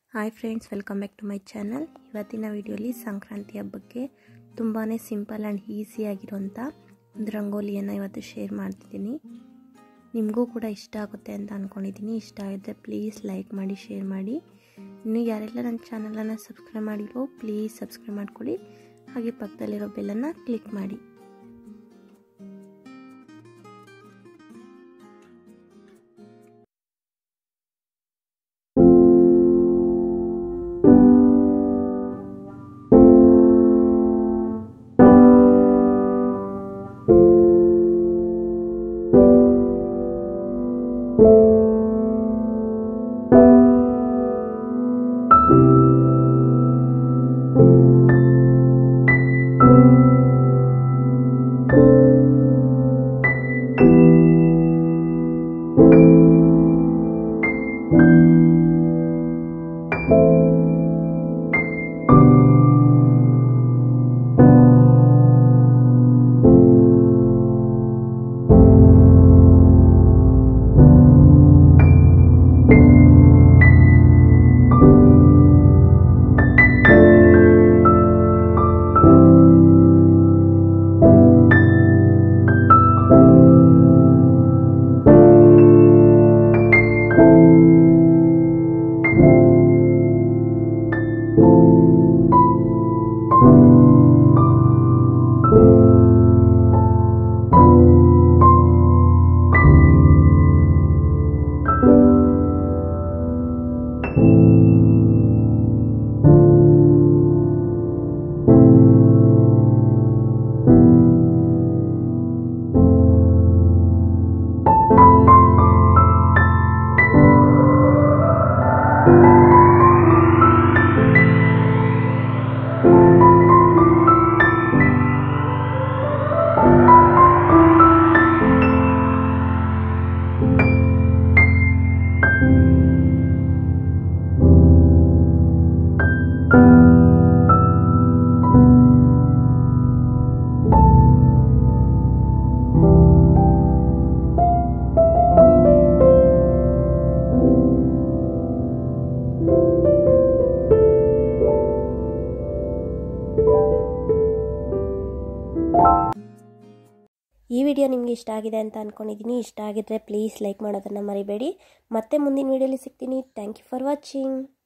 hi friends welcome back to my channel ಇವತ್ತಿನ ವಿಡಿಯೋಲಿ ಸಂಕ್ರಾಂತಿ ಹಬ್ಬಕ್ಕೆ ತುಂಬಾ ಸಿಂಪಲ್ ಆ್ಯಂಡ್ ಈಸಿಯಾಗಿರೋಂಥ ಒಂದು ರಂಗೋಲಿಯನ್ನು ಇವತ್ತು ಶೇರ್ ಮಾಡ್ತಿದ್ದೀನಿ ನಿಮಗೂ ಕೂಡ ಇಷ್ಟ ಆಗುತ್ತೆ ಅಂತ ಅಂದ್ಕೊಂಡಿದ್ದೀನಿ ಇಷ್ಟ ಆಗಿದ್ರೆ ಪ್ಲೀಸ್ ಲೈಕ್ ಮಾಡಿ ಶೇರ್ ಮಾಡಿ ಇನ್ನು ಯಾರೆಲ್ಲ ನನ್ನ ಚಾನಲನ್ನು ಸಬ್ಸ್ಕ್ರೈಬ್ ಮಾಡಿರೋ ಪ್ಲೀಸ್ ಸಬ್ಸ್ಕ್ರೈಬ್ ಮಾಡ್ಕೊಳ್ಳಿ ಹಾಗೆ ಪಕ್ಕದಲ್ಲಿರೋ ಬೆಲ್ಲನ್ನು ಕ್ಲಿಕ್ ಮಾಡಿ ಈ ವಿಡಿಯೋ ನಿಮಗೆ ಇಷ್ಟ ಆಗಿದೆ ಅಂತ ಅಂದ್ಕೊಂಡಿದ್ದೀನಿ ಇಷ್ಟ ಆಗಿದ್ರೆ ಪ್ಲೀಸ್ ಲೈಕ್ ಮಾಡೋದನ್ನು ಮರಿಬೇಡಿ ಮತ್ತೆ ಮುಂದಿನ ವಿಡಿಯೋಲಿ ಸಿಗ್ತೀನಿ ಥ್ಯಾಂಕ್ ಯು ಫಾರ್ ವಾಚಿಂಗ್